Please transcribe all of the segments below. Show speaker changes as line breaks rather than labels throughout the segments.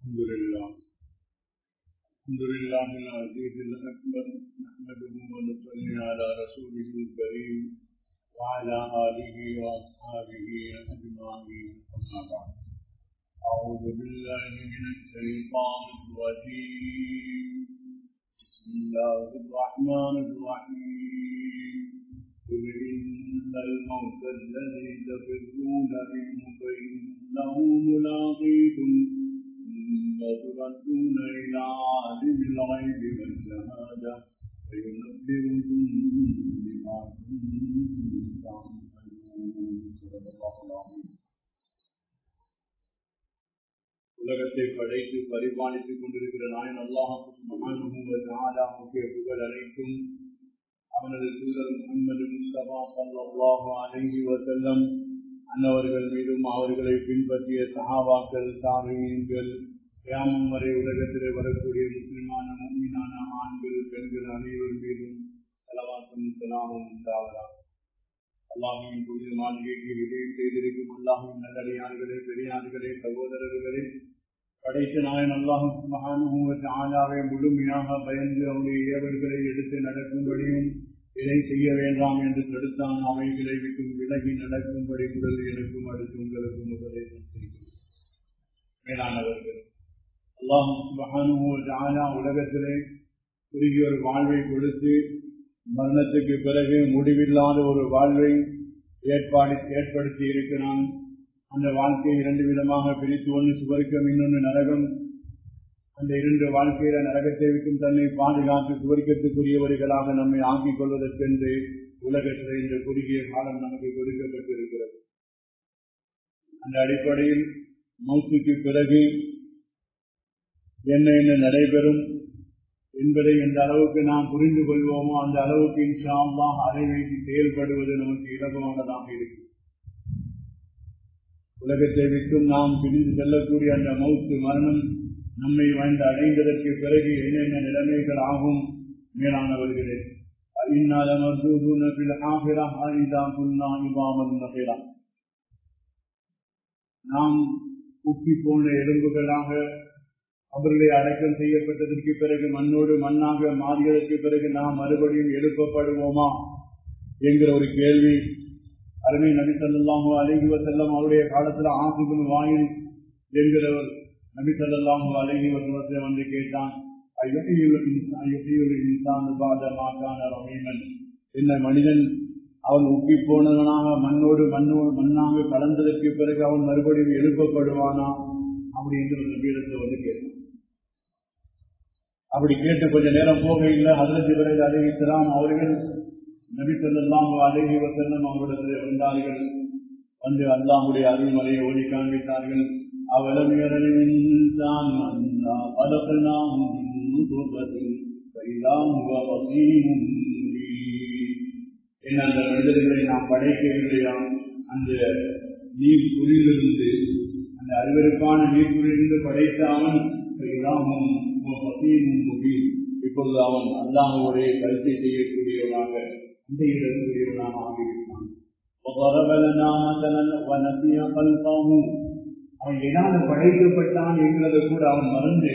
الحمد لله الحمد لله العزيز الأكبر نحمده ونصلي على رسوله الكريم وعلى آله وأصحابه أجمعين أما بعد أعوذ بالله من الشيطان الرجيم بسم الله الرحمن الرحيم قل إن الموت الذي تفرون منه فإنه ملاقيكم ثم تردون إلى عالم الغيب والشهادة فينبئكم بما كنتم تعملون صدق الله العظيم உலகத்தை படைத்து பரிபாலித்துக் கொண்டிருக்கிற நாயன் அல்லாஹுக்கு புகழ் அனைத்தும் அவனது தூதர் முகமது முஸ்தபா சல்லாஹு அலங்கி வசல்லம் அன்னவர்கள் மீதும் அவர்களை பின்பற்றிய சஹாபாக்கள் தாமியங்கள் கிராமம் வரை உலகத்திலே வரக்கூடிய முஸ்லிமான முன்மீனான ஆண்கள் பெண்கள் அனைவர் மீதும் செலவாக்கும் செலாமும் உண்டாவதாக அல்லாஹின் புனித மாளிகைக்கு விஜயம் செய்திருக்கும் அல்லாஹின் நல்லடியார்களே பெரியார்களே சகோதரர்களே படைத்த நாயன் அல்லாஹும் மகானுவை முழுமையாக பயந்து அவருடைய ஏவல்களை எடுத்து நடக்கும்படியும் இதை செய்ய வேண்டாம் என்று தடுத்தான் அவைகளை விட்டு விலகி நடக்கும்படி முதல் எனக்கும் அடுத்து உங்களுக்கும் உபதேசம் செய்கிறேன் மேலானவர்கள் அல்லாஹும் மகானுவா உலகத்திலே குறுகிய ஒரு வாழ்வை கொடுத்து மரணத்துக்கு பிறகு முடிவில்லாத ஒரு வாழ்வை ஏற்பாடு ஏற்படுத்தி இருக்கிறான் அந்த வாழ்க்கையை இரண்டு விதமாக பிரித்து ஒன்று சுவர்க்கம் இன்னொன்று நரகம் அந்த இரண்டு வாழ்க்கையில நரகத்தை விட்டும் தன்னை பாதுகாத்து சுவர்க்கத்துக்குரியவர்களாக நம்மை ஆக்கிக் கொள்வதற்கென்று உலகத்தில் இந்த குறுகிய காலம் நமக்கு கொடுக்கப்பட்டிருக்கிறது அந்த அடிப்படையில் மௌத்துக்கு பிறகு என்ன என்ன நடைபெறும் என்பதை எந்த அளவுக்கு நாம் புரிந்து கொள்வோமோ அந்த அளவுக்கு இன்ஷால்லாம் அதை வைத்து செயல்படுவது நமக்கு இலகுவானதாக இருக்கும் உலகத்தை விட்டும் நாம் பிரிந்து செல்லக்கூடிய அந்த மௌத்து மரணம் நம்மை வந்து அடைந்ததற்கு பிறகு என்னென்ன நிலைமைகள் ஆகும் மேலானவர்களே நாம் உப்பி போன எலும்புகளாக அவர்களை அடக்கம் செய்யப்பட்டதற்கு பிறகு மண்ணோடு மண்ணாக மாறியதற்கு பிறகு நாம் மறுபடியும் எழுப்பப்படுவோமா என்கிற ஒரு கேள்வி அருமை நபி சொல்லாமோ அழகி செல்லம் அவருடைய காலத்துல ஆசிபுல் வாயில் என்கிறவர் நபி சொல்லாமோ அழகி வசவத்தை வந்து கேட்டான் என்ன மனிதன் அவன் உப்பி போனவனாக மண்ணோடு மண்ணோடு மண்ணாக கலந்ததற்கு பிறகு அவன் மறுபடியும் எழுப்பப்படுவானா அப்படி என்று ஒரு நபீடத்தில் வந்து கேட்டான் அப்படி கேட்டு கொஞ்ச நேரம் போக இல்லை அதற்கு பிறகு அறிவிக்கிறான் அவர்கள் நபி சொல்லலாம் அழகி வசல்லம் அவரிடத்தில் வந்தார்கள் வந்து அல்லாமுடைய அறிவுமலையை ஓடி காண்பித்தார்கள் அவலம் இன்சான் என்ன அந்த மனிதர்களை நாம் படைக்கவில்லையா அந்த நீர் குறியிலிருந்து அந்த அறிவருக்கான நீர் குறியிலிருந்து படைத்த அவன் இப்பொழுது அவன் அல்லாஹுடைய கருத்தை செய்யக்கூடியவனாக அண்டையிடக்கூடியவனாக ஆகிவிட்டான் அவன் எதாவது படைக்கப்பட்டான் என்கிறத கூட அவன் மறந்து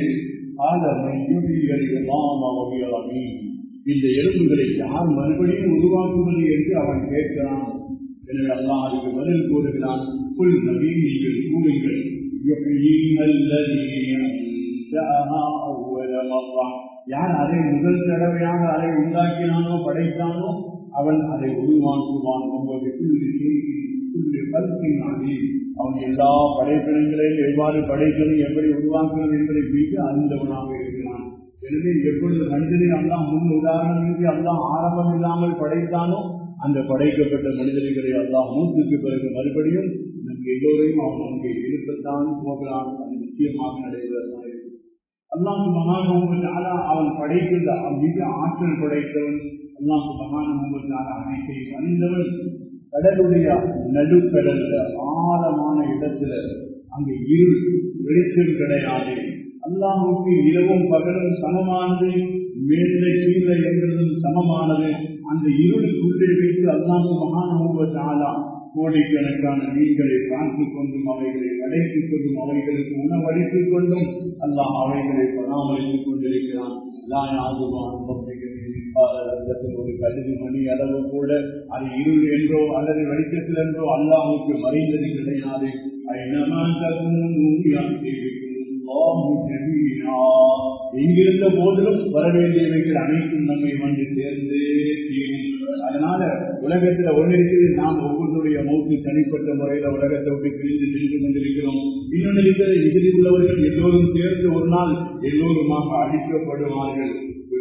இந்த எலும்புகளை யார் மறுபடியும் உருவாக்குவது என்று அவன் கேட்கிறான் எனவே அல்லாஹ் அதுக்கு பதில் கூறுகிறான் புல் நபி நீங்கள் கூறுங்கள் யார் அதை முதல் தடவையாக அதை உண்டாக்கினானோ படைத்தானோ அவன் அதை உருவாக்குவான் அவன் எல்லா படைப்பினங்களையும் எவ்வாறு படைக்கிறது எப்படி உருவாக்குவது என்பதை மிக அறிந்தவனாக இருக்கிறான் எனவே எப்பொழுது மனிதனை அல்லாம் முன் உதாரணமின்றி அல்லாம் ஆரம்பம் இல்லாமல் படைத்தானோ அந்த படைக்கப்பட்ட மனிதர்களை அல்லாஹ் மூத்துக்கு பிறகு மறுபடியும் நம் எல்லோரையும் அவன் அங்கே எழுப்பத்தான் போகிறான் அது நிச்சயமாக நடைபெறதான் அல்லாஹ் மகான அவன் படைக்கின்ற மிக ஆற்றல் படைத்தவன் அல்லாஹ் மகான அனைத்தை அறிந்தவன் கடலுடைய நடுக்கடல்ல ஆழமான இடத்துல அங்கு இருள் வெளிச்சம் கிடையாது அல்லாஹுக்கு இரவும் பகலும் சமமானது மேலே கீழே என்பதும் சமமானது அந்த இருளுக்குள்ளே வைத்து அல்லாஹ் மகான கோடிக்கணக்கான மீன்களை பார்த்துக் கொண்டும் அவைகளை அடைத்துக் கொண்டும் அவைகளுக்கு உணவளித்துக் கொண்டும் அல்லாஹ் அவைகளை பராமரித்துக் கொண்டிருக்கிறான் ஒரு கல்வி மணி அளவு கூட அது இருள் என்றோ அல்லது வெளிச்சத்தில் என்றோ அல்லாஹுக்கு மறைந்தது கிடையாது எங்கிருந்த போதிலும் வர வேண்டியவைகள் அனைத்தும் நம்மை வந்து சேர்ந்தே தீரும் அதனால உலகத்துல ஒன்று இருக்குது நாம் ஒவ்வொருடைய மௌத்து தனிப்பட்ட முறையில உலகத்தை விட்டு பிரிந்து சென்று கொண்டிருக்கிறோம் இன்னொன்று இருக்கிற இதில் உள்ளவர்கள் எல்லோரும் சேர்ந்து ஒரு நாள் எல்லோருமாக அழிக்கப்படுவார்கள்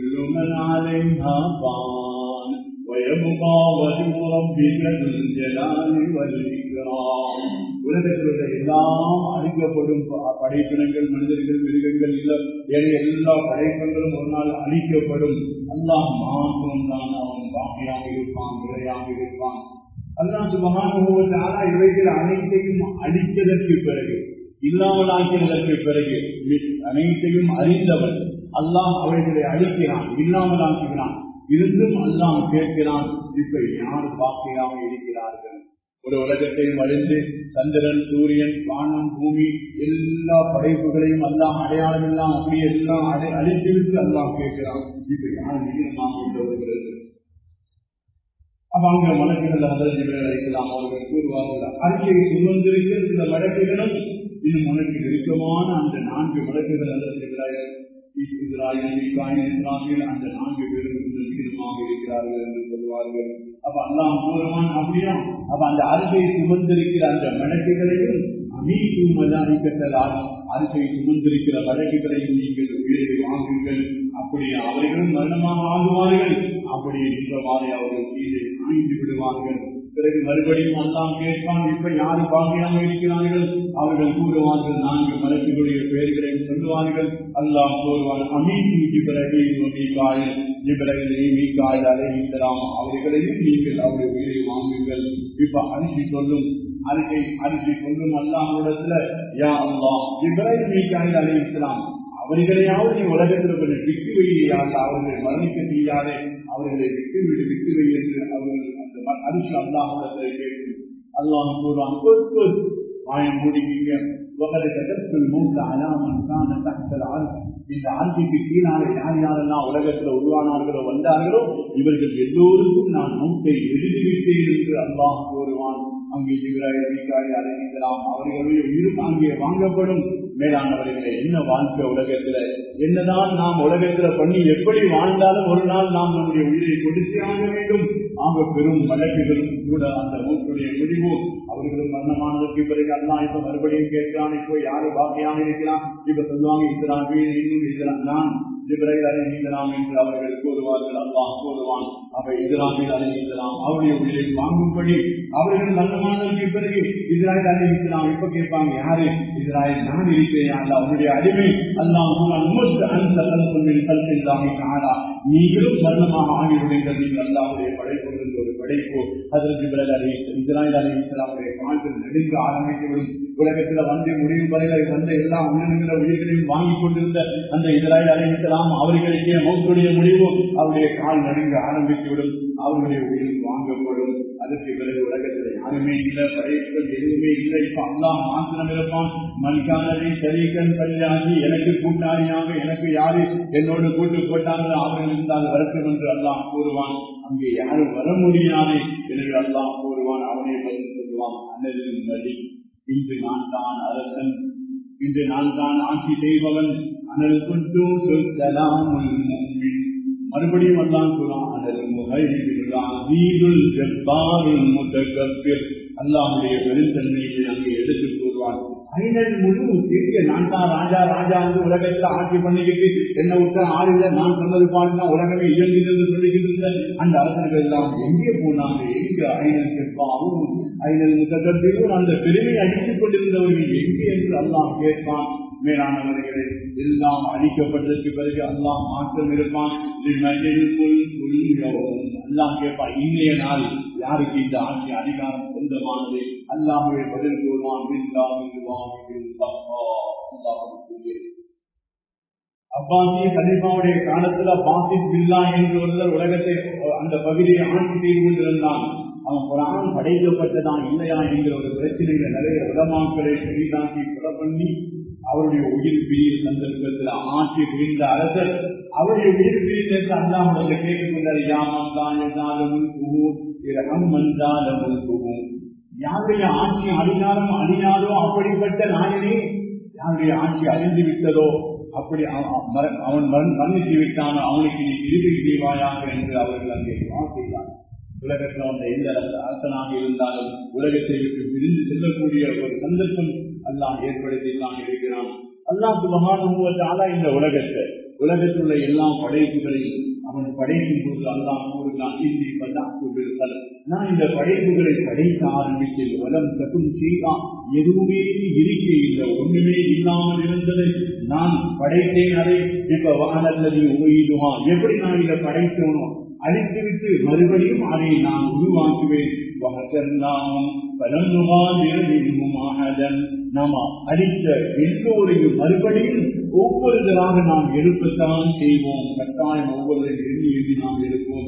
ويبقى وجه ربك ذو الجلال والإكرام உலகத்தில் எல்லாம் அழிக்கப்படும் படைப்பினங்கள் மனிதர்கள் மிருகங்கள் ஏனைய எல்லா படைப்புகளும் ஒரு நாள் அழிக்கப்படும் அல்லாஹ் மாற்றம் தான் அவன் பாக்கியாக இருப்பான் விளையாக இருப்பான் அல்லாஹ் சுபகான இவைகள் அனைத்தையும் அழித்ததற்கு பிறகு இல்லாமல் ஆக்கியதற்கு பிறகு அனைத்தையும் அறிந்தவன் அல்லாஹ் அவைகளை அழிக்கிறான் இல்லாமல் ஆக்குகிறான் இருந்தும் அல்லாஹ் கேட்கிறான் இப்ப யார் பாக்கியாக இருக்கிறார்கள் ஒரு உலகத்தையும் அழிந்து சந்திரன் சூரியன் வானம் பூமி எல்லா படைப்புகளையும் எல்லாம் அடையாளம் எல்லாம் அப்படியே எல்லாம் அடை அழித்து விட்டு எல்லாம் கேட்கிறான் இப்ப யார் நிச்சயமாக வருகிறது அப்ப அங்க வழக்குகள் அதற்கு அழைக்கலாம் அவர்கள் கூறுவார்கள் அறிக்கையை சுமந்திருக்க சில வழக்குகளும் இன்னும் உனக்கு நெருக்கமான அந்த நான்கு வழக்குகள் அதற்கு அந்த நான்கு பேரும் நெருக்கமாக இருக்கிறார்கள் என்று சொல்வார்கள் அப்ப அல்லாம் கூறுவான் அப்படியா அப்ப அந்த அரிசை சுமந்திருக்கிற அந்த வழக்குகளையும் அமீக்கும் மல்லாரிக்கத்தலால் அரிசை சுமந்திருக்கிற வழக்குகளையும் நீங்கள் உயிரை வாங்குங்கள் அப்படி அவர்களும் மரணமாக ஆகுவார்கள் அப்படி நின்றவாறு அவர்கள் கீழே சாய்ந்து விடுவார்கள் பிறகு மறுபடியும் அல்லாம் கேட்பான் இப்ப யாரு பாக்கியாக இருக்கிறார்கள் அவர்கள் கூறுவார்கள் நான்கு மலக்குகளுடைய பெயர்களை சொல்லுவார்கள் அல்லாம் கூறுவான் அமீன் ஜிப்ரஹீம் மீகாயில் ஜிப்ரஹீம் மீகாயில் அலைஹிஸ்ஸலாம் அவர்களையும் நீங்கள் அவருடைய உயிரை வாங்குங்கள் இப்ப அரிசி சொல்லும் அரிசை அரிசி சொல்லும் அல்லாஹிடத்துல யா அல்லாஹ் ஜிப்ரஹீம் மீகாயில் அலைஹிஸ்ஸலாம் அவர்களையாவது நீ உலகத்தில் கொஞ்சம் விட்டு வையாத அவர்களை மரணிக்க செய்யாதே அவர்களை விட்டு விடு விட்டு வை என்று அவர்கள் அந்த அரிசி அல்லாஹிடத்தை கேட்கும் அல்லாஹ் கூறுவான் மாயம் முடிவீங்க وقد كتبت الموت على من كان تحت العرش இந்த ஆட்சிக்கு கீழாக யார் யாரெல்லாம் உலகத்தில் உருவானார்களோ வந்தார்களோ இவர்கள் எல்லோருக்கும் நான் மூட்டை எழுதிவிட்டேன் என்று அல்லாஹ் கூறுவான் அங்கே இவராய் அழைக்கலாம் அவர்களுடைய உயிரும் அங்கே வாங்கப்படும் மேலானவர்களே என்ன வாழ்க்கை உலகத்துல என்னதான் நாம் உலகத்துல பண்ணி எப்படி வாழ்ந்தாலும் ஒரு நாள் நாம் நம்முடைய உயிரை கொடுத்தே ஆக வேண்டும் ஆக பெரும் வழக்குகளும் கூட அந்த மூட்டுடைய முடிவு அவர்களும் மரணமானதற்கு பிறகு அல்லா இப்ப மறுபடியும் கேட்கிறான் இப்போ யாரு பாக்கியாக இருக்கிறான் இப்ப சொல்லுவாங்க இருக்கிறான் இன்னும் இருக்கிறான் நான் ஜிப்ரைல் அணிந்திராம் என்று அவர்கள் கூறுவார்கள் அல்லாஹ் கூறுவான் அவை இஸ்லாமில் அணிந்திராம் அவருடைய உயிரை வாங்கும்படி அவர்கள் மரணமானதற்கு பிறகு இஸ்ராயல் அணிந்திராம் இப்ப கேட்பாங்க யாரு இஸ்ராயல் நான் இருக்கிறேன் அல்ல அவருடைய அடிமை அல்லாம் அந்த கல்வியில் கல்வில்லாமை காணா நீங்களும் மரணமாக ஆகிவிடுங்கள் நீங்கள் அல்லாவுடைய படைப்பு ஒரு படைப்பு அதற்கு பிறகு அலி இஸ்ராயல் அலி இஸ்லாமுடைய கால்கள் நெடுங்க ஆரம்பித்துவிடும் உலகத்துல வந்து முடிவு வரையில வந்த எல்லா உயிரினங்கள உயிர்களையும் வாங்கிக் கொண்டிருந்த அந்த இஸ்ராயல் அலி இஸ்லாம் அவர்களுக்கே மௌத்துடைய முடிவு அவருடைய கால் நடுங்க ஆரம்பித்துவிடும் அவர்களுடைய உயிர் வாங்கப்படும் அதற்கு பிறகு உலகத்தில் யாருமே இல்லை படைப்புகள் எதுவுமே இல்லை இப்ப அல்லாம் மாத்திரம் இருப்பான் மணிக்கானதை சரீகன் பள்ளியாகி எனக்கு கூட்டாளியாக எனக்கு யாரு என்னோடு கூட்டு போட்டாங்களோ அவர்கள் இருந்தால் வரட்டும் என்று அல்லாம் கூறுவான் அங்கே யாரும் வர முடியாது எனவே அல்லாம் கூறுவான் அவனை பதில் சொல்லுவான் அண்ணலின் வழி இன்று நான் தான் அரசன் இன்று நான் தான் ஆட்சி செய்பவன் அனல் கொண்டு சொல்லாமல் மறுபடியும் அல்லாம் கூறான் அனல் முகைதுல் ஜப்பாருல் முதகப்பில் அல்லாஹுடைய பெருந்தன்மையை அங்கே எடுத்து கூறுவான் ஐநல் முழு எங்க நான் தான் ராஜா ராஜா வந்து உலகத்தை ஆட்சி பண்ணிக்கிட்டு என்ன விட்ட ஆளுல நான் சொன்னது பாருங்க உலகமே இயங்குகிறது சொல்லுகின்ற அந்த அரசர்கள் எல்லாம் எங்கே போனாங்க எங்க ஐநல் கேட்பாவும் ஐநல் முதகப்பிலும் அந்த பெருமை அடித்துக் கொண்டிருந்தவர்கள் எங்கே என்று அல்லாம் கேட்பான் மேலானவர்களே எல்லாம் அழிக்கப்பட்டதற்கு பிறகு அல்லாம் மாற்றம் இருப்பான் எல்லாம் கேட்பான் இன்றைய நாள் யாருக்கு இந்த ஆட்சி அதிகாரம் சொந்தமானது அல்லாமே பதில் கூறுவான் அப்பாசி கலிமாவுடைய காலத்துல பாசித் பில்லா என்று ஒருவர் உலகத்தை அந்த பகுதியை ஆட்சி செய்து கொண்டிருந்தான் அவன் குரான் படைக்கப்பட்டதா இல்லையா என்கிற ஒரு பிரச்சனையில நிறைய உலமாக்களை பெரிதாக்கி கொலை பண்ணி அவருடைய உயிர் பிரிய சந்தர்ப்பத்தில் ஆட்சி புரிந்த அரசர் அவருடைய உயிர் பிரிந்த அல்லாமல் கேட்டுக்கொண்டார் யாமம் தான் என்றாலும் முன்குவும் யாருடைய ஆட்சி அழினாலும் அழியாதோ அப்படிப்பட்ட நாயனே யாருடைய ஆட்சி அழிந்து விட்டதோ அப்படி அவன் மன்னித்து விட்டானோ அவனுக்கு நீ திருப்பி செய்வாயாக என்று அவர்கள் அங்கே செய்தார் உலகத்தில் வந்த எந்த அரசனாக இருந்தாலும் உலகத்தை விட்டு பிரிந்து செல்லக்கூடிய ஒரு சந்தர்ப்பம் அல்லாஹ் ஏற்படுத்தி தான் இருக்கிறான் அல்லாஹ் சுபகான இந்த உலகத்தை உலகத்தில் உள்ள எல்லா படைப்புகளையும் அவன் படைக்கும் போது அல்லாஹ் கூறுகிறான் இந்தி பல்லாக்குகள் நான் இந்த படைப்புகளை படைக்க ஆரம்பித்தேன் வலம் கட்டும் செய்தா எதுவுமே இருக்க இல்லை ஒண்ணுமே இல்லாமல் இருந்ததை நான் படைத்தேன் அதை இப்ப வானல்லது உயிடுமா எப்படி நான் இதை படைத்தோனோ அழித்துவிட்டு மறுபடியும் அதை நான் உருவாக்குவேன் நாம அளித்த எல்லோரையும் மறுபடியும் ஒவ்வொருவராக நாம் எழுப்பத்தான் செய்வோம் கட்டாயம் ஒவ்வொருவரும் எண்ணி எண்ணி நாம் எழுப்போம்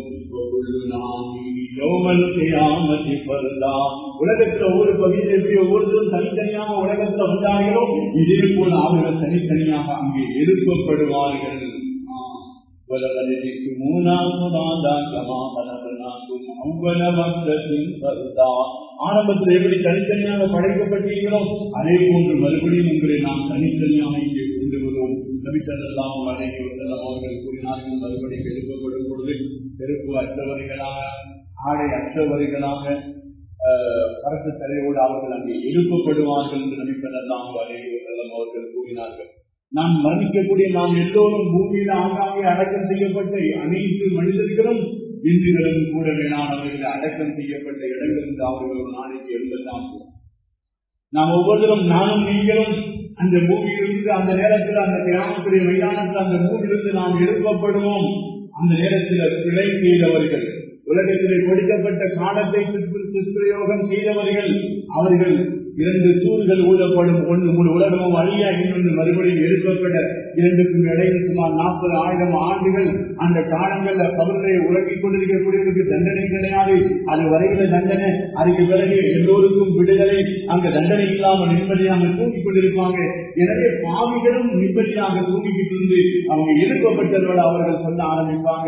உலகத்துல ஒவ்வொரு பகுதியில் ஒவ்வொருத்தரும் தனித்தனியாக உலகத்துல வந்தார்களோ இதே போல அவர்கள் தனித்தனியாக அங்கே எழுப்பப்படுவார்கள் ولقد جئتمونا فرادا كما خلقناكم أول مرة فردا ஆரம்பத்தில் எப்படி தனித்தனியாக படைக்கப்பட்டீர்களோ அதே போன்று மறுபடியும் உங்களை நாம் தனித்தனியாக இங்கே கொண்டு வருவோம் நபித்தல்லாம் அடைகி வந்தெல்லாம் அவர்கள் கூறினார்கள் மறுபடியும் எழுப்பப்படும் பொழுது செருப்பு அற்றவர்களாக ஆடை அற்றவர்களாக பரத்து தலையோடு அவர்கள் அங்கே எழுப்பப்படுவார்கள் என்று நபித்தல்லாம் அடைகி வந்தெல்லாம் அவர்கள் கூறினார்கள் நாம் மரணிக்கக்கூடிய நாம் எல்லோரும் பூமியில் ஆங்காங்கே அடக்கம் செய்யப்பட்ட அனைத்து மனிதர்களும் இன்றுகளும் கூட வேளாண் அடக்கம் செய்யப்பட்ட இடங்களில் அவர்கள் ஒரு நாளைக்கு எழுதலாம் நாம் ஒவ்வொருவரும் நானும் நீங்களும் அந்த பூமியிலிருந்து அந்த நேரத்தில் அந்த கிராமத்துடைய மைதானத்தில் அந்த பூமியிலிருந்து நாம் எழுப்பப்படுவோம் அந்த நேரத்தில் பிழை செய்தவர்கள் உலகத்திலே கொடுக்கப்பட்ட காலத்தை துஷ்பிரயோகம் செய்தவர்கள் அவர்கள் இரண்டு சூழ்கள் ஊழப்படும் ஒன்று முழு உலகமும் அழியா இன்னொன்று மறுபடியும் எழுப்பப்பட்ட இரண்டுக்கும் இடையில் சுமார் நாற்பது ஆயிரம் ஆண்டுகள் அந்த காலங்கள்ல கபர்களை உறங்கிக் கொண்டிருக்கக்கூடியவருக்கு தண்டனை கிடையாது அது வரையில தண்டனை அதுக்கு பிறகு எல்லோருக்கும் விடுதலை அங்க தண்டனை இல்லாமல் நிம்மதியாக தூங்கிக் கொண்டிருப்பாங்க எனவே பாவிகளும் நிம்மதியாக தூங்கிக்கிட்டு இருந்து அவங்க எழுப்பப்பட்டதோடு அவர்கள் சொல்ல ஆரம்பிப்பாங்க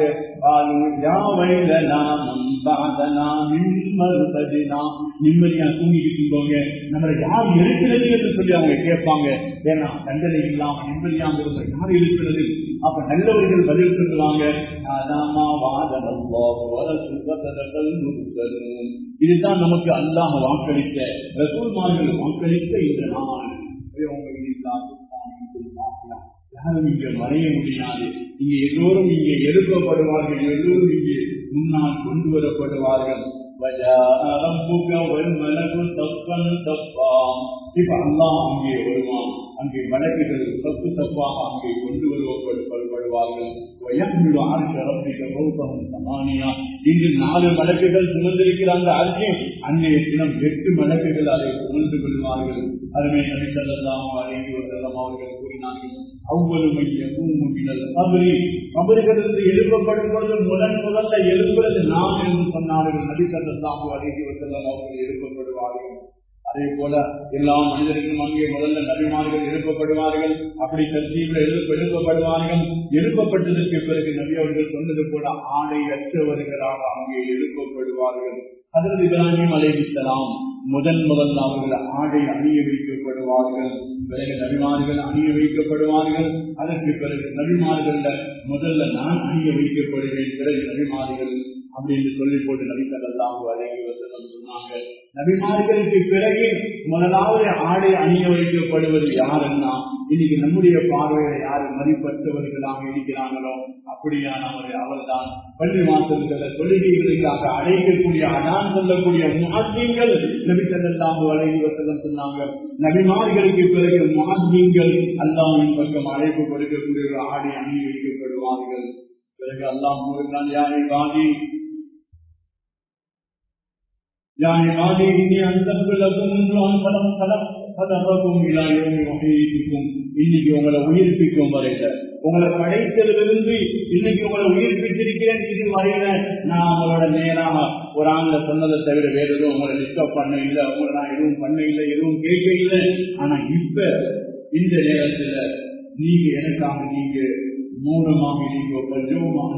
நிம்மதியா தூங்கிக்கிட்டு இருந்தோங்க நம்மளை யார் இருக்கிறது என்று சொல்லி அவங்க கேட்பாங்க ஏன்னா தண்டனை இல்லாம நிம்மதியாக இருந்த யார் இருக்கிறது அப்ப நல்லவர்கள் பதில் சொல்லுவாங்க இதுதான் நமக்கு அல்லாம வாக்களித்த ரசூல்மார்கள் வாக்களித்த இந்த நாள் யாரும் இங்க மறைய முடியாது இங்க எல்லோரும் இங்கே எழுப்பப்படுவார்கள் எல்லோரும் இங்கே முன்னால் கொண்டு வரப்படுவார்கள் இப்ப அல்லா அங்கே வருவான் அங்கே வழக்குகள் சப்பு சப்பாக அங்கே கொண்டு வருவப்படுவார்கள் இன்று நாலு மலக்குகள் சுமந்திருக்கிற அந்த அரசியம் அன்றைய தினம் எட்டு மலக்குகள் அதை சுமந்து கொள்வார்கள் அருமை நபி செல்லாம் அவர்கள் கூறினார்கள் அவ்வளவு கபரிலிருந்து எழுப்பப்படும் பொழுது முதன் முதல்ல எழுப்புறது நாம் என்று சொன்னார்கள் நபி செல்லாம் அழகி செல்லம் அவர்கள் எழுப்பப்படுவார்கள் அதே போல எல்லா மனிதர்களும் அங்கே முதல்ல நபிமார்கள் எழுப்பப்படுவார்கள் அப்படி தர்ஜீவில் எழுப்ப எழுப்பப்படுவார்கள் எழுப்பப்பட்டதற்கு பிறகு நபி அவர்கள் சொன்னது போல ஆடை அற்றவர்களாக அங்கே எழுப்பப்படுவார்கள் அதற்கு இப்ராஹிம் அலைவித்தலாம் முதன் முதல் அவர்கள் ஆடை அணிய வைக்கப்படுவார்கள் பிறகு நபிமார்கள் அணிய வைக்கப்படுவார்கள் அதற்கு பிறகு நபிமார்கள் முதல்ல நான் அணிய வைக்கப்படுவேன் பிறகு நபிமார்கள் அப்படின்னு சொல்லி போட்டு நபித்தல்லாம் அழகி வசனம் சொன்னாங்க நபிமார்களுக்கு பிறகு முதலாவது ஆடை அணிய வைக்கப்படுவது யாருன்னா இன்னைக்கு நம்முடைய பார்வையில யாரு மதிப்பற்றவர்களாக இருக்கிறாங்களோ அப்படியானவர் அவர்தான் பள்ளி மாசத்துல தொழுகைகளுக்காக அழைக்கக்கூடிய அதான் சொல்லக்கூடிய மாத்தியங்கள் நபி செல்லாம் அழகி வசனம் சொன்னாங்க நபிமார்களுக்கு பிறகு மாத்தியங்கள் அல்லாவின் பக்கம் அழைப்பு கொடுக்கக்கூடிய ஒரு ஆடை அணி வைக்கப்படுவார்கள் பிறகு அல்லாம் கூறுகிறான் யாரை வாங்கி يعني هذه إني أنزلت لكم منذ فلم خلق خلقكم إلى يوم وحيدكم இன்னைக்கு உங்களை உயிர்ப்பிக்கும் வரையில உங்களை படைத்ததிலிருந்து இன்னைக்கு உங்களை உயிர்ப்பித்திருக்கிறேன் இது வரையில நான் உங்களோட நேராக ஒரு ஆண்ல சொன்னதை தவிர வேற எதுவும் உங்களை டிஸ்டர்ப் பண்ண இல்லை உங்களை நான் எதுவும் பண்ண இல்லை எதுவும் கேட்க இல்லை ஆனா இப்ப இந்த நேரத்துல நீங்க எனக்காக நீங்க மௌனமாக நீங்க பஞ்சமாக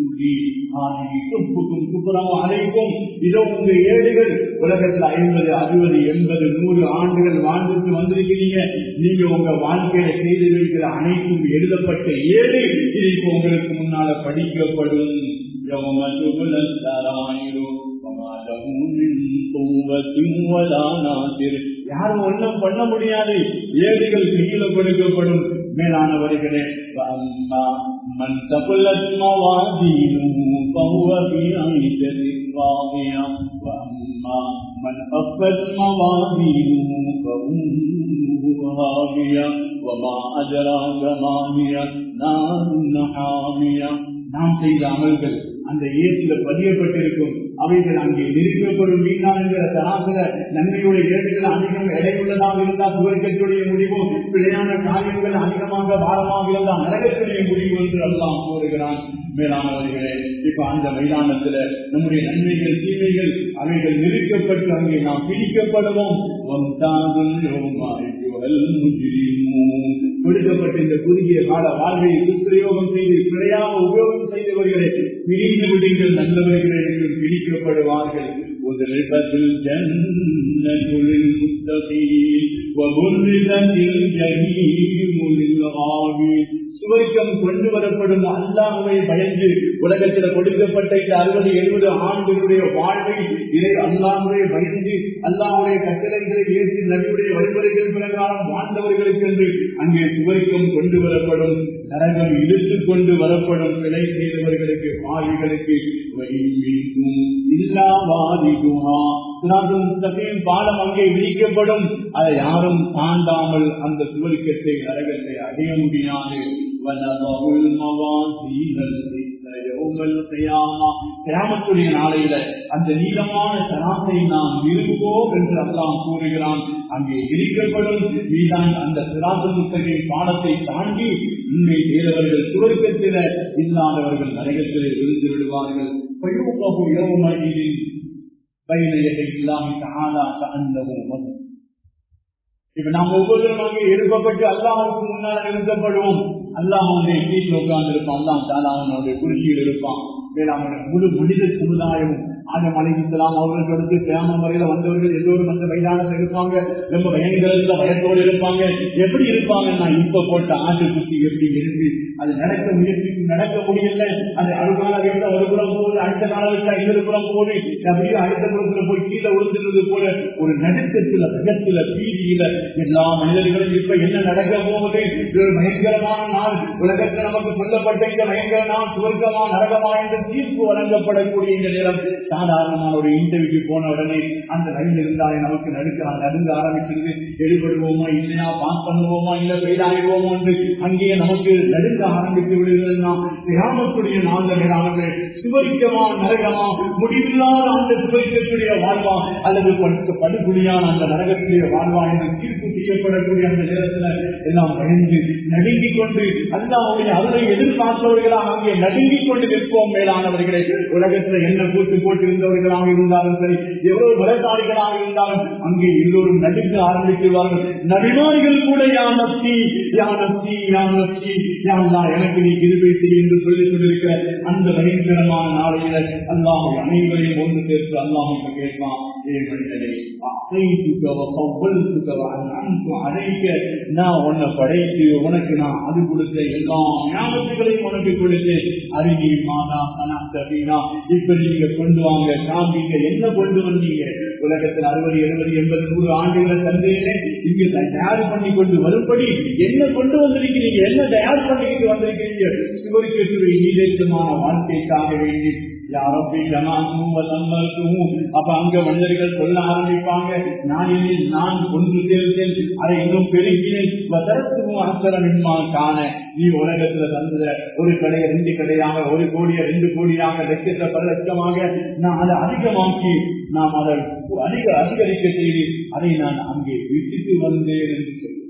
அழைக்கும் இதோ உங்க ஏடுகள் உலகத்துல ஐம்பது அறுபது எண்பது நூறு ஆண்டுகள் வாழ்ந்துட்டு வந்திருக்கிறீங்க நீங்க உங்க வாழ்க்கையில செய்து வைக்கிற அனைத்தும் எழுதப்பட்ட ஏடு இது இப்ப உங்களுக்கு முன்னால படிக்கப்படும் يوم تبلى السرائر وما له من قوة ولا ناصر யாரும் ஒன்றும் பண்ண முடியாது ஏடுகள் கீழே கொடுக்கப்படும் மேலானவர்களே من ثقلت موازينه فهو في عيشة راضية وأما من خفت موازينه فأمه هاوية وما أدراك ما هي نار حامية நாம் செய்த அமல்கள் அந்த ஏசில பதியப்பட்டிருக்கும் அவைகள் அங்கே நிறுத்தப்படும் மீனானுங்கிற தராசில நன்மையுடைய ஏடுகள் அதிகம் எடையுள்ளதாக இருந்தால் சுவர்க்கத்துடைய முடிவு பிழையான காரியங்கள் அதிகமாக பாரமாக இருந்தால் நரகத்துடைய முடிவு என்று எல்லாம் கூறுகிறான் மேலானவர்களே இப்ப அந்த மைதானத்துல நம்முடைய நன்மைகள் தீமைகள் அவைகள் நிறுத்தப்பட்டு அங்கே நாம் பிடிக்கப்படுவோம் கொடுக்கப்பட்ட இந்த குறுகிய கால வாழ்வை துஷ்பிரயோகம் செய்து பிழையாக உபயோகம் செய்தவர்களை பிரிந்து விடுங்கள் நல்லவர்களை நீங்கள் பிடிக்கப்படுவார்கள் وضربت الجنة للمتقين وبرزت الجحيم للغاوين சுவர்க்கம் கொண்டு வரப்படும் அல்லாஹுவை பயந்து உலகத்தில் கொடுக்கப்பட்ட இந்த அறுபது எழுபது ஆண்டுகளுடைய வாழ்வை இதை அல்லாஹுவை பயந்து அல்லாஹுடைய கட்டளைகளை ஏற்றி நபியுடைய வழிமுறைகள் பிரகாரம் வாழ்ந்தவர்களுக்கு என்று அங்கே சுவர்க்கம் கொண்டு வரப்படும் நரகம் இழுத்துக் கொண்டு வரப்படும் பிழை செய்தவர்களுக்கு பாவிகளுக்கு பாலம் அங்கே விதிக்கப்படும் அதை யாரும் தாண்டாமல் அந்த சுவர்க்கத்தை நரகத்தை அடைய முடியாது கிராமத்துடைய நாளையில அந்த நீளமான சராசை நாம் இருப்போம் என்று அல்லாம் கூறுகிறான் அங்கே எரிக்கப்படும் நீதான் அந்த சிராசமுத்தகை பாடத்தை தாண்டி உண்மை செய்தவர்கள் சுவர்க்கத்தில இல்லாதவர்கள் நரகத்திலே விழுந்து விடுவார்கள் இப்ப நாம் ஒவ்வொருவருமாக எழுப்பப்பட்டு அல்லாஹுக்கு முன்னால் நிறுத்தப்படுவோம் அல்லாஹனுடைய வீட்டில் உட்கார்ந்து இருப்பான் அல்லாம் தாலாவனுடைய குருசியில் இருப்பான் வேளாண் முழு மனித சமுதாயமும் ஆதம் அலைக்கலாம் அவர்களுக்கு அடுத்து கிராம முறையில வந்தவர்கள் எல்லோரும் அந்த மைதானத்தில் இருப்பாங்க ரொம்ப பயங்கரத்துல பயத்தோடு இருப்பாங்க எப்படி இருப்பாங்கன்னா இப்ப போட்ட ஆட்டு குத்தி எப்படி இருந்து அது நடக்க முயற்சி நடக்க முடியல அது அறுகால வீட்டுல ஒரு புறம் போகுது அடுத்த கால வீட்டுல இன்னொரு புறம் போகுது அப்படியே அடுத்த புறத்துல போய் கீழே விழுந்துருது போல ஒரு நடுக்கத்துல பயத்துல பீதியில எல்லா மனிதர்களும் இப்ப என்ன நடக்க போகுது இது ஒரு பயங்கரமான நாள் உலகத்தில் நமக்கு சொல்லப்பட்ட இந்த பயங்கர நாள் சுவர்க்கமா நரகமா என்று தீர்ப்பு வழங்கப்படக்கூடிய இந்த நேரம் சாதாரணமான ஒரு இன்டர்வியூ போன உடனே அந்த ரயில் இருந்தாலே நமக்கு நடுக்க நடுங்க ஆரம்பிச்சிருக்கு எடுபடுவோமா இல்லையா பாஸ் பண்ணுவோமா இல்ல பெயிலாகிடுவோமோ என்று அங்கேயே நமக்கு நடுங்க ஆரம்பித்து விடுகிறதுனா கிராமத்துடைய நாள்ல மேலானது சுவரிக்கமா நரகமா முடிவில்லாத அந்த சுவரிக்கக்கூடிய வாழ்வா அல்லது படுகொலியான அந்த நரகத்துடைய வாழ்வா என்று தீர்ப்பு செய்யப்படக்கூடிய அந்த நேரத்துல எல்லாம் பயந்து நடுங்கிக் கொண்டு அல்லாவுடைய அருளை எதிர்பார்த்தவர்களாக அங்கே நடுங்கிக் கொண்டு நிற்போம் மேலானவர்களே உலகத்துல என்ன கூட்டு போட்டு இருந்தவர்களாக இருந்தாலும் சரி எவ்வளவு பலசாலிகளாக இருந்தாலும் அங்கே எல்லோரும் நடுக்க ஆரம்பிக்கிறார்கள் நபிமாரிகள் கூட யான் நப்சி யான் நப்சி யான் நப்சி யான் எனக்கு நீ கிருபை செய் என்று சொல்லிக் கொண்டிருக்கிற அந்த பயங்கரமான நாளையில அல்லாஹ் அனைவரையும் ஒன்று சேர்த்து அல்லாஹ் கேட்பான் ஏ மனிதனே நான் உன்னை படைத்து உனக்கு நான் அது கொடுத்த எல்லா ஞாபகங்களையும் உனக்கு கொடுத்தேன் அறிவி மாதா கனா இப்ப நீங்க கொண்டு வாங்க காமிங்க என்ன கொண்டு வந்தீங்க உலகத்தில் அறுபது எழுபது எண்பது நூறு ஆண்டுகளை தந்தேனே இங்க தயார் பண்ணி கொண்டு வரும்படி என்ன கொண்டு வந்திருக்கிறீங்க என்ன தயார் பண்ணிக்கிட்டு வந்திருக்கிறீங்க சிவரிக்கத்துறை நீதேசமான வாழ்க்கைக்காக வேண்டி அப்ப அங்க மனிதர்கள் சொல்ல ஆரம்பிப்பாங்க நான் இதில் நான் ஒன்று சேர்த்தேன் அதை இன்னும் பெருக்கினேன் அசரமின்மா காண நீ உலகத்துல தந்த ஒரு கடையை ரெண்டு கடையாக ஒரு கோடியை ரெண்டு கோடியாக லட்சத்தை பல லட்சமாக நான் அதை அதிகமாக்கி நாம் அதை அதிக அதிகரிக்க செய்து அதை நான் அங்கே விட்டுட்டு வந்தேன் என்று சொல்லுவேன்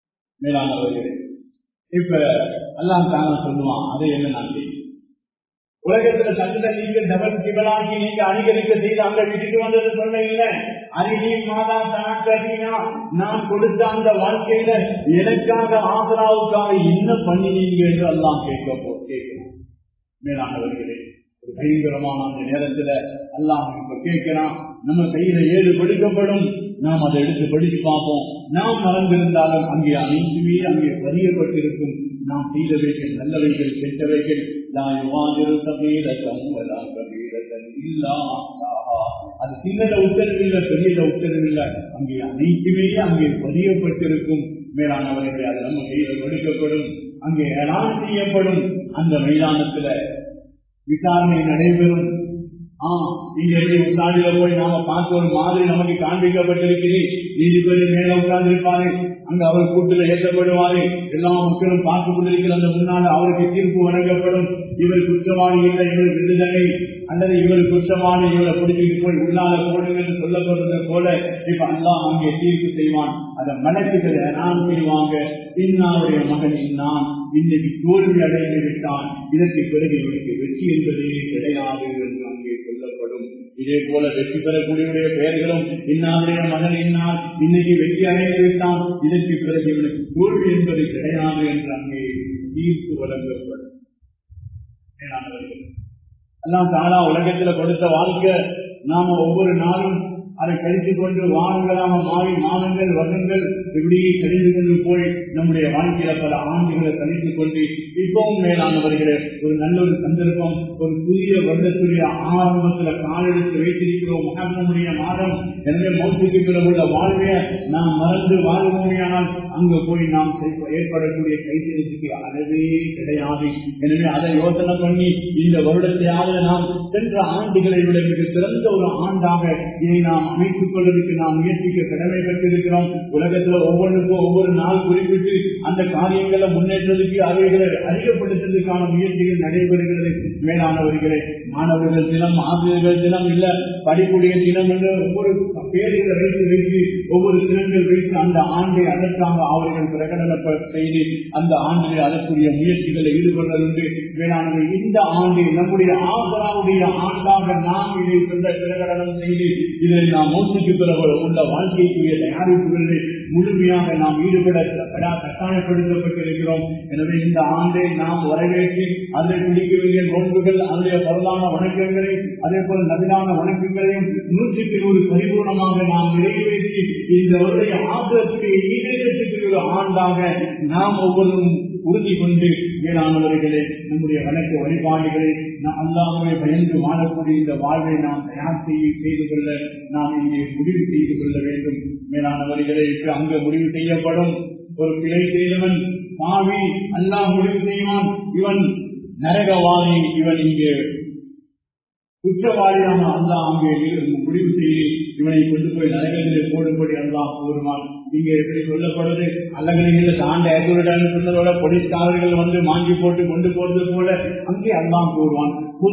மேலானவர்களே இப்ப எல்லாம் தாங்க சொல்லுவான் அதை என்ன நான் செய்யும் உலகத்துல சட்டத்தை நீங்க டபல் கிபலாக்கி நீங்க அணிகரிக்க செய்து அங்க வீட்டுக்கு வந்தது சொல்ல இல்ல அருகே மாதா தனக்கீனா நான் கொடுத்த அந்த வாழ்க்கையில எனக்காக ஆதராவுக்காக என்ன பண்ணினீங்க என்று எல்லாம் கேட்க போ கேட்கணும் மேலானவர்களே ஒரு பயங்கரமான அந்த நேரத்துல எல்லாம் இப்ப கேட்கிறான் நம்ம கையில ஏழு படிக்கப்படும் நாம் அதை எடுத்து படித்து பார்ப்போம் நாம் மறந்திருந்தாலும் அங்கே அனைத்துமே அங்கே பதியப்பட்டிருக்கும் நாம் செய்தவைகள் நல்லவைகள் கெட்டவைகள் அது சின்னத உத்தரவில்லை பெரியத உத்தரவில்லை அங்கே அனைத்துமே அங்கே பதியப்பட்டிருக்கும் மேலானவர்களை அது நம்ம கையில கொடுக்கப்படும் அங்கே ஏழாம் செய்யப்படும் அந்த மைதானத்துல விசாரணை நடைபெறும் ஆஹ் இங்க எப்படி விசாரணையில போய் நாம பார்த்த ஒரு மாதிரி நமக்கு காண்பிக்கப்பட்டிருக்கிறது நீதிபதி மேல உட்கார்ந்து இருப்பாரு அங்க அவர் கூட்டுல ஏற்றப்படுவாரு எல்லா மக்களும் பார்த்து கொண்டிருக்கிற அந்த முன்னால அவருக்கு தீர்ப்பு வழங்கப்படும் இவர் குற்றவாளி இல்லை இவர் விடுதலை அல்லது இவர் குற்றவாளி இவரை பிடிச்சிட்டு போய் உள்ளால போடுங்க என்று சொல்லப்படுறது போல இப்ப அல்லாஹ் அங்கே தீர்ப்பு செய்வான் அதை மலக்குகளை நான் செய்வாங்க இன்னாருடைய மகன் நான் இன்னைக்கு தோல்வி அடைந்து விட்டான் இதற்கு பிறகு இவனுக்கு வெற்றி என்பதே கிடையாது என்று அங்கே சொல்லப்படும் இதே போல வெற்றி பெறக்கூடியவருடைய பெயர்களும் இன்னாருடைய மகன் இன்னார் இன்னைக்கு வெற்றி அடைந்து விட்டான் இதற்கு பிறகு இவனுக்கு தோல்வி என்பது கிடையாது என்று அங்கே தீர்ப்பு வழங்கப்படும் எல்லாம் தானா உலகத்துல கொடுத்த வாழ்க்கை நாம ஒவ்வொரு நாளும் அதை கழித்துக் கொண்டு வாரங்களாக மாறி மாதங்கள் வருடங்கள் இப்படியே கழிந்து கொண்டு போய் நம்முடைய வாழ்க்கையில பல ஆண்டுகளை கழித்துக் கொண்டு இப்பவும் மேலானவர்களே ஒரு நல்ல ஒரு சந்தர்ப்பம் ஒரு புதிய வருடத்துடைய ஆரம்பத்துல காலெடுத்து வைத்திருக்கிறோம் நம்முடைய மாதம் எனவே மௌத்துக்கு பிறகு உள்ள வாழ்வைய நாம் மறந்து வாழ்வோமையானால் அங்க போய் நாம் ஏற்படக்கூடிய கைத்தறிக்கு அளவே கிடையாது எனவே அதை யோசனை பண்ணி இந்த வருடத்தையாவது நாம் சென்ற ஆண்டுகளை விட மிக சிறந்த ஒரு ஆண்டாக இதை நாம் அமைத்துக் கொள்வதற்கு நாம் முயற்சிக்க கடமைப்பட்டிருக்கிறோம் உலகத்துல ஒவ்வொன்றுக்கும் ஒவ்வொரு நாள் குறிப்பிட்டு அந்த காரியங்களை முன்னேற்றத்துக்கு அவைகளை அதிகப்படுத்துவதற்கான முயற்சிகள் நடைபெறுகிறது மேலானவர்களே மாணவர்கள் தினம் ஆசிரியர்கள் தினம் இல்ல படிப்புடைய தினம் என்று ஒவ்வொரு பேர்களை வைத்து வைத்து ஒவ்வொரு தினங்கள் வைத்து அந்த ஆண்டை அதற்காக அவர்கள் பிரகடன செய்து அந்த ஆண்டில் அதற்குரிய முயற்சிகளை ஈடுபடுவதற்கு வேளாண்மை இந்த ஆண்டு நம்முடைய ஆசராவுடைய ஆண்டாக நாம் இதை சொல்ல பிரகடனம் செய்து இதை நாம் மூச்சுக்கு பிறகு உள்ள வாழ்க்கைக்குரிய தயாரிப்புகளில் முழுமையாக நாம் ஈடுபட கட்டாயப்படுத்தப்பட்டிருக்கிறோம் எனவே இந்த ஆண்டை நாம் வரவேற்று அதை பிடிக்க வேண்டிய நோன்புகள் அதனுடைய பரவான வணக்கங்களை அதே போல நபிலான வணக்கங்களையும் நூற்றுக்கு நூறு பரிபூர்ணமாக நாம் நிறைவேற்றி இந்த வருடைய ஆசிரத்துக்கு ஈடேற்றத்துக்கு ஒரு ஆண்டாக நாம் ஒவ்வொருவரும் உறுதி கொண்டு மேலானவர்களே நம்முடைய வணக்க வழிபாடுகளை அல்லாமே பயந்து வாழக்கூடிய இந்த வாழ்வை நாம் தயார் செய்ய செய்து கொள்ள நாம் இங்கே முடிவு செய்து கொள்ள வேண்டும் மேலானவர்களே அங்கு முடிவு செய்யப்படும் ஒரு பிழை செய்தவன் பாவி அல்லாஹ் முடிவு செய்வான் இவன் நரகவாதி இவன் இங்கே குற்றவாளியான அல்லா அங்கே முடிவு செய்து இவனை கொண்டு போய் நரகத்திலே போடும்படி அல்லாஹ் கூறுவான் இங்க எப்படி சொல்லப்படுது அல்லகளில் தாண்ட ஏற்றுடன் சொன்னதோட போலீஸ்காரர்கள் வந்து மாங்கி போட்டு கொண்டு போறது போல அங்கே அல்லாஹ் கூறுவான்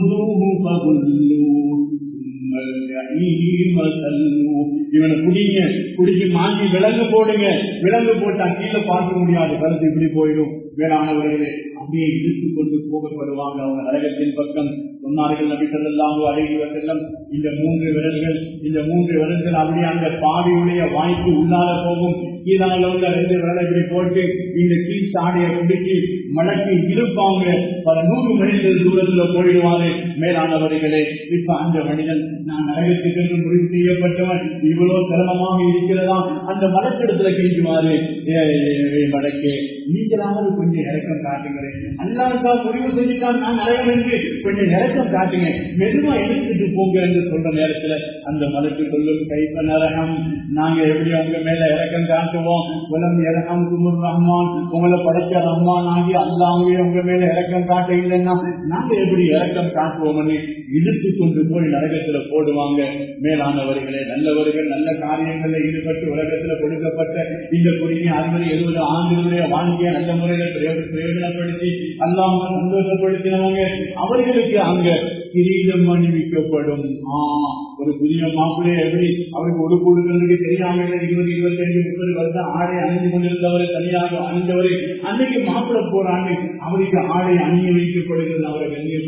இவனை குடிங்க குடிச்சு மாங்கி விலங்கு போடுங்க விலங்கு போட்டா கீழே பார்க்க முடியாது கருத்து இப்படி போயிடும் வேளாணவர்களே அப்படியே இழுத்து கொண்டு போகப்படுவாங்க அவங்க நரகத்தின் பக்கம் சொன்னார்கள் நபி சொல்லலாம் அழகி செல்லம் இந்த மூன்று விரல்கள் இந்த மூன்று விரல்கள் அப்படியே அந்த பாவியுடைய வாய்க்கு உள்ளால போகும் கீழால உள்ள ரெண்டு விரலை இப்படி போட்டு இந்த கீழ் சாடையை பிடிச்சி மடக்கி இருப்பாங்க பல நூறு மனிதர்கள் தூரத்துல போயிடுவாரு மேலானவர்களே இப்ப அந்த மனிதன் நான் நரகத்துக்கு என்று முடிவு செய்யப்பட்டவன் இவ்வளவு சிரமமாக இருக்கிறதா அந்த மலக்கிடத்துல கெஞ்சுவாரு மடக்கே நீங்களாவது கொஞ்சம் இறக்கம் காட்டுங்களேன் அல்லாருக்கா முடிவு செஞ்சுட்டான் நான் நரகம் என்று கொஞ்சம் இறக்கம் காட்டுங்க மெதுவா எடுத்துட்டு போங்க என்று சொல்ற நேரத்துல அந்த மதத்து சொல்லும் கைப்ப நரகம் நாங்க எப்படி உங்க மேல இறக்கம் காட்டுவோம் உலம் இறக்கம் குமுர் ரஹ்மான் உங்களை படைச்ச ரஹ்மான் ஆகி அல்லாமே உங்க மேல இறக்கம் காட்ட இல்லைன்னா நாங்க எப்படி இறக்கம் காட்டுவோம்னு இழுத்து கொண்டு போய் நரகத்துல போடுவாங்க மேலானவர்களே நல்லவர்கள் நல்ல காரியங்களில் ஈடுபட்டு உலகத்துல கொடுக்கப்பட்ட இந்த குறுகிய அறுபது எழுபது ஆண்டுகளுடைய வாழ்க்கையை நல்ல முறையில பிரயோஜனப்படுத்தி அல்லாம சந்தோஷப்படுத்தினவங்க அவர்களுக்கு அங்க கிரீடம் அணிவிக்கப்படும் ஆஹ் ஒரு புதிய மாப்பிள்ளைய எப்படி அவருக்கு ஒரு கொடுக்கிறதுக்கு தெரியாம இருபது இருபத்தஞ்சு முப்பது வருஷம் ஆடை அணிந்து கொண்டிருந்தவரை தனியாக அணிந்தவரை அன்னைக்கு மாப்பிள்ளை போறாங்க அவருக்கு ஆடை அணிய வைக்கப்படுகிறது அவரை கண்ணியப்படுத்துறதுக்கு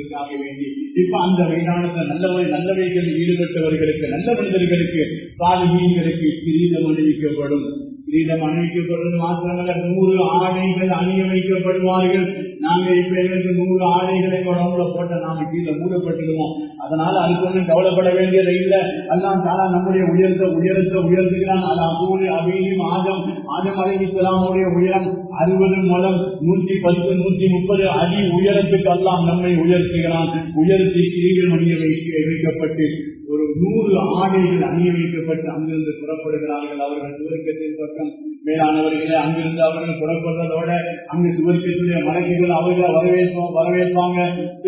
என்பதற்காக வேண்டி இப்ப அந்த மைதானத்தில் நல்லவை நல்லவைகள் ஈடுபட்டவர்களுக்கு நல்ல மனிதர்களுக்கு சாலிமீன்களுக்கு கிரீடம் அணிவிக்கப்படும் கிரீடம் அணிவிக்கப்படுவது மாத்திரமல்ல நூறு ஆடைகள் அணிய வைக்கப்படுவார்கள் நாங்க இப்ப எங்களுக்கு நூறு ஆடைகளை உடம்புல போட்ட நாம கீழே மூடப்பட்டுடுவோம் அதனால அதுக்கு ஒன்றும் கவலைப்பட வேண்டியது இல்லை எல்லாம் தானா நம்முடைய உயர்த்த உயர்த்த உயர்த்துகிறான் அது அபூரி அபீம் ஆதம் ஆதம் அலி இஸ்லாமுடைய உயரம் அறுபது முதல் நூத்தி பத்து நூத்தி முப்பது அடி உயரத்துக்கு எல்லாம் நம்மை உயர்த்துகிறான் உயர்த்தி கிரீடம் அணிய வைக்க வைக்கப்பட்டு ஒரு நூறு ஆடைகள் அணிய வைக்கப்பட்டு அங்கிருந்து புறப்படுகிறார்கள் அவர்கள் சுவர்க்கத்தின் பக்கம் மேலானவர்களே அங்கிருந்து அவர்கள் புறப்படுறதோட அங்கு சுவர்க்கத்துடைய மலக்குகள் அவர்களை வரவேற்போம் வரவேற்பாங்க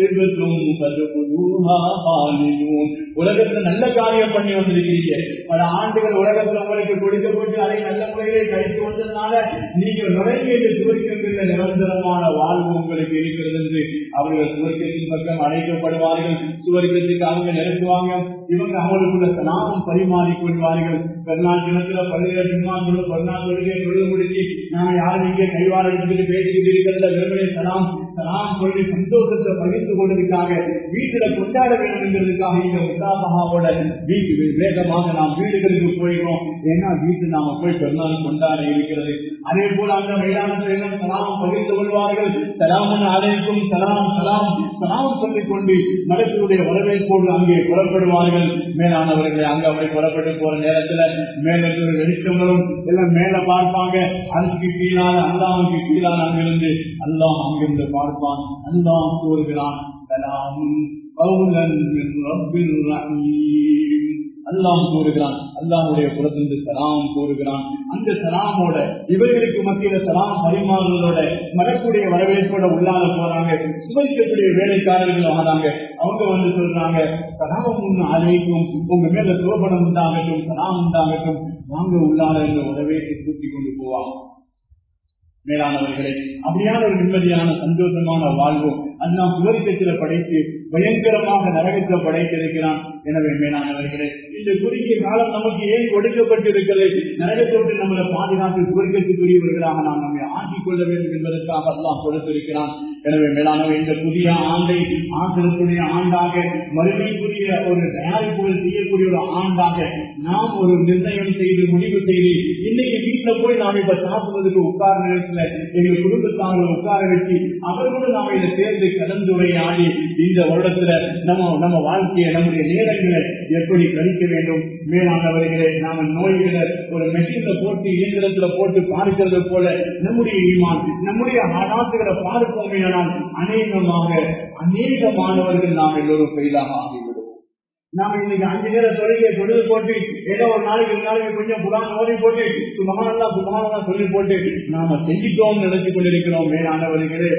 உலகத்துல நல்ல காரியம் பண்ணி வந்திருக்கிறீங்க பல ஆண்டுகள் உலகத்துல உங்களுக்கு கொடுக்கப்பட்டு அதை நல்ல முறையிலே கழித்து வந்ததுனால நீங்கள் நுழைவு என்று சுவர்க்கத்தில் நிரந்தரமான வாழ்வு உங்களுக்கு இருக்கிறது என்று அவர்கள் சுவர்க்கத்தின் பக்கம் அழைக்கப்படுவார்கள் சுவர்க்கத்துக்கு அவங்க நிறுத்துவாங்க இவங்க அவங்களுக்குள்ள சலாமும் பரிமாறிக் கொள்வார்கள் பெருநாள் தினத்துல பள்ளியில ஜும்மாக்குள்ள பெருநாள் தொழுகை தொழுது முடிச்சு நான் யாரும் இங்கே கைவார எடுத்துட்டு பேசிக்கிட்டு இருக்கிறத வெறுமனே சலாம் சலாம் சொல்லி சந்தோஷத்தை பகிர்ந்து கொண்டதுக்காக வீட்டுல கொண்டாட வேண்டும் என்பதற்காக இந்த உத்தாபகாவோட வீட்டு வேகமாக நாம் வீடுகளுக்கு போயிடும் ஏன்னா வீட்டு நாம போய் பெருநாள் கொண்டாட இருக்கிறது அதே போல அந்த மைதானத்தில் சலாம் பகிர்ந்து கொள்வார்கள் சலாமன் அழைக்கும் சலாம் சலாம் சலாம் சொல்லிக் கொண்டு மலத்தினுடைய வரவேற்போடு அங்கே புறப்படுவார்கள் மேலானவர்களை அங்க அப்படி புறப்பட்டு போற நேரத்துல மேல இருக்கிற வெளிச்சங்களும் எல்லாம் மேல பார்ப்பாங்க அதுக்கு கீழான அல்லாவுக்கு கீழான அங்கிருந்து அல்லாம் அங்கிருந்து பார்ப்பான் அல்லாம் கூறுகிறான் சலாமுன் கௌலன் மின் ரப்பிர் ரஹீம் அல்லாம் கூறுகிறான் அல்லாஹுடைய புறத்திலிருந்து சலாம் கூறுகிறான் அந்த சலாமோட இவர்களுக்கு மத்தியில சலாம் பரிமாறுவதோட மரக்கூடிய வரவேற்போட உள்ளால போறாங்க சுவைக்கக்கூடிய வேலைக்காரர்கள் ஆனாங்க அவங்க வந்து சொல்றாங்க சலாமம் ஒண்ணு அழைக்கும் உங்க மேல சோபனம் உண்டாகட்டும் சலாம் உண்டாகட்டும் வாங்க உள்ளால இந்த உறவேற்றை கூட்டி கொண்டு போவாங்க மேலானவர்களே அப்படியான ஒரு நிம்மதியான சந்தோஷமான வாழ்வும் அண்ணா சுவர்க்கத்தில் படைத்து பயங்கரமாக நரகத்தில் படைத்திருக்கிறான் எனவே மேலானவர்களே இந்த குறுகிய காலம் நமக்கு ஏன் கொடுக்கப்பட்டிருக்கிறது நரகத்தை விட்டு நம்மளை பாதுகாத்து சுவர்க்கத்துக்குரியவர்களாக நாம் நம்மை ஆக்கிக் கொள்ள வேண்டும் என்பதற்காக எல்லாம் கொடுத்திருக்கிறான் எனவே மேலானவை இந்த புதிய ஆண்டை ஆசிரத்துடைய ஆண்டாக மறுமைக்குரிய ஒரு தயாரிப்புகள் செய்யக்கூடிய ஒரு ஆண்டாக நாம் ஒரு நிர்ணயம் செய்து முடிவு செய்து இன்னைக்கு வீட்டுல போய் நாம் இப்ப சாப்பிடுவதற்கு உட்கார நேரத்துல எங்கள் குடும்பத்தார்கள் உட்கார வச்சு அவர்களும் நாம இதை சேர்ந்து கலந்துரையாடி இந்த வருடத்துல நம்ம நம்ம வாழ்க்கையை நம்முடைய நேரங்களை எப்படி கழிக்க வேண்டும் மேலானவர்களே நாம நோய்களை ஒரு மெஷின்ல போட்டு இயந்திரத்துல போட்டு பார்க்கிறது போல நம்முடைய ஈமான் நம்முடைய ஆராத்துகளை பார்ப்போமே ஆனால் அநேகமாக அநேக மாணவர்கள் நாம் எல்லோரும் பெரிதாக ஆகிவிடுவோம் நாம இன்னைக்கு அஞ்சு நேரம் தொழிலை தொழில் போட்டு ஏதோ ஒரு நாளைக்கு ஒரு நாளைக்கு கொஞ்சம் புறான் ஓடி போட்டு சுமகானல்லா சுமகானல்லா சொல்லி போட்டு நாம செஞ்சிட்டோம் நினைச்சு கொண்டிருக்கிறோம் மேலானவர்களே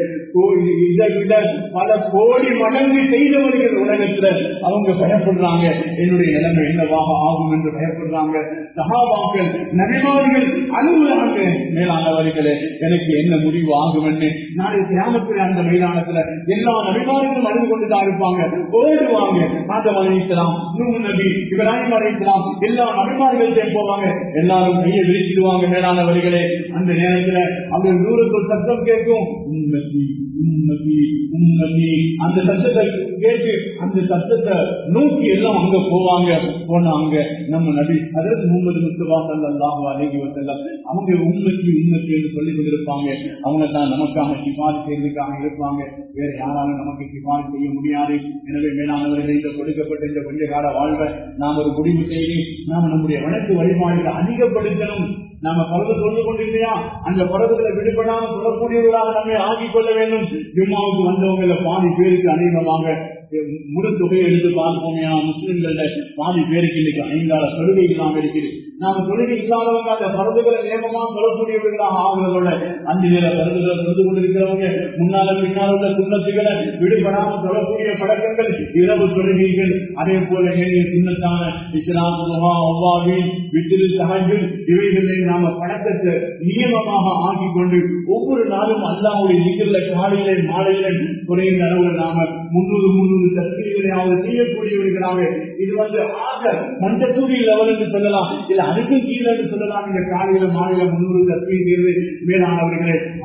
இதை விட பல கோடி மடங்கு செய்தவர்கள் உலகத்துல அவங்க பயப்படுறாங்க என்னுடைய நிலைமை என்னவாக ஆகும் என்று பயப்படுறாங்க சகாபாக்கள் நபிமார்கள் அழுகுறாங்க மேலானவர்களே எனக்கு என்ன முடிவு ஆகும் என்று நாளை கிராமத்தில் அந்த மைதானத்துல எல்லா நபிமார்களும் அழுது கொண்டுதான் இருப்பாங்க ஓடுவாங்க ஆதம் அழைக்கலாம் நூறு நபி இப்ராஹிம் அழைக்கலாம் எல்லா நபிமார்கள் போவாங்க எல்லாரும் கையை விரிச்சிடுவாங்க மேலானவர்களே அந்த நேரத்துல அந்த தூரத்தில் சத்தம் கேட்கும் உண்மதி உண்மதி உண்மதி அந்த சத்தத்தை கேட்டு அந்த சத்தத்தை நோக்கி எல்லாம் அங்க போவாங்க போனாங்க நம்ம நபி அதற்கு முகமது முஸ்தபா சல்லாஹு அலஹி வசல்லம் அவங்க உண்மைக்கு உண்மைக்கு என்று சொல்லிக் கொண்டிருப்பாங்க அவங்க தான் நமக்காக சிபாரி செய்வதற்காக இருப்பாங்க வேற யாராலும் நமக்கு சிபாரி செய்ய முடியாது எனவே மேலானவர்கள் இந்த கொடுக்கப்பட்ட இந்த கொஞ்ச கால வாழ்வை நாம் ஒரு முடிவு செய்து நாம் நம்முடைய வழக்கு வழிபாடுகளை அதிகப்படுத்தணும் நாம பரவ சொல்லிக் கொண்டிருக்கையா அந்த பரவத்துல விடுபடாம சொல்லக்கூடியவர்களாக நம்மை ஆக்கிக் கொள்ள வேண்டும் ஜும்மாவுக்கு வந்தவங்கள பாதி பேருக்கு அநேகமாக முழு தொகையை எடுத்து பார்ப்போமே முஸ்லிம்கள பாதி பேருக்கு இன்னைக்கு ஐந்தாறு தொழுகை இல்லாம இருக்குது நாம தொழுகை இல்லாதவங்க அந்த பரதுகளை நியமமா சொல்லக்கூடியவர்களாக ஆகுறதோட அஞ்சு நேர பரதுகளை தொழுது கொண்டிருக்கிறவங்க முன்னால பின்னால் உள்ள சுண்ணத்துகளை விடுபடாம சொல்லக்கூடிய பழக்கங்கள் இரவு தொழுகைகள் அதே போல எங்கள் சுண்ணத்தான இஸ்லாம் ஒவ்வாவி வித்திரு சகஜம் இவைகளை நாம பழக்கத்தை நியமமாக ஆக்கிக் கொண்டு ஒவ்வொரு நாளும் அல்லாவுடைய நிகழ்ல காலையில மாலையில குறைந்த அளவில் நாம முன்னூறு முன்னூறு தஸ்கீர்களை அவர் செய்யக்கூடியவர்களாக இது வந்து ஆக மஞ்சத்தூரி லெவல் என்று சொல்லலாம் இல்ல அதுக்கும் கீழே என்று சொல்லலாம் இந்த காலையில மாலையில முன்னூறு தஸ்கீர் தேர்வு மேலானவர்களே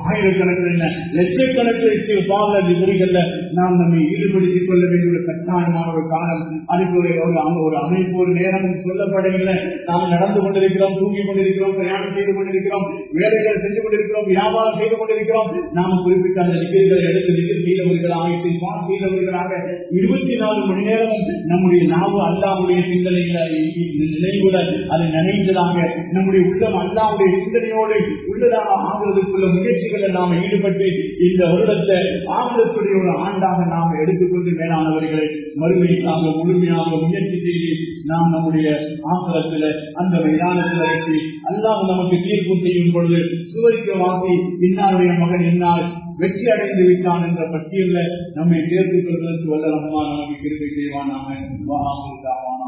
ஆயிரக்கணக்கில் லட்சக்கணக்கில் பால விதிகள்ல நாம் நம்மை ஈடுபடுத்திக் கொள்ள வேண்டிய ஒரு கட்டாயமான ஒரு காலம் அதுக்கு ஒரு ஒரு அம- ஒரு அமைப்பு ஒரு நேரம் சொல்லப்படவில்லை நாம் நடந்து கொண்டிருக்கிறோம் தூங்கிக் கொண்டிருக்கிறோம் பிரயாணம் செய்து கொண்டிருக்கிறோம் வேலைகள் செஞ்சு கொண்டிருக்கிறோம் வியாபாரம் செய்து கொண்டிருக்கிறோம் நாம் குறிப்பிட்ட அந்த நிகழ்வுகளை எடுத்து நிகழ் செய்தவர்களாக திருப்பான் செய்தவர்களாக இருபத்தி நாலு மணி நேரம் நம்முடைய நாவு அல்லாவுடைய சிந்தனையில நினைவுல அதை நினைந்ததாக நம்முடைய உள்ளம் அல்லாவுடைய சிந்தனையோடு உள்ளதாக ஆகுவதற்குள்ள முயற்சிகளை நாம் ஈடுபட்டு இந்த வருடத்தை ஆகுதத்துடைய ஒரு ஆண்டாக நாம் எடுத்துக்கொண்டு மேலானவர்களை மறுமைக்காக முழுமையாக முயற்சி செய்து நாம் நம்முடைய ஆசிரத்தில் அந்த மைதானத்தில் வைத்து அல்லாஹ் நமக்கு தீர்ப்பு செய்யும் பொழுது சுவரிக்க வாசி இன்னாருடைய மகன் இன்னால் வெற்றி அடைந்து விட்டான் என்ற பட்டியலில் நம்மை சேர்த்துக் கொள்வதற்கு வல்ல ரஹ்மான் நமக்கு கிருபை செய்வானாக வாஹாமுல் தாவானா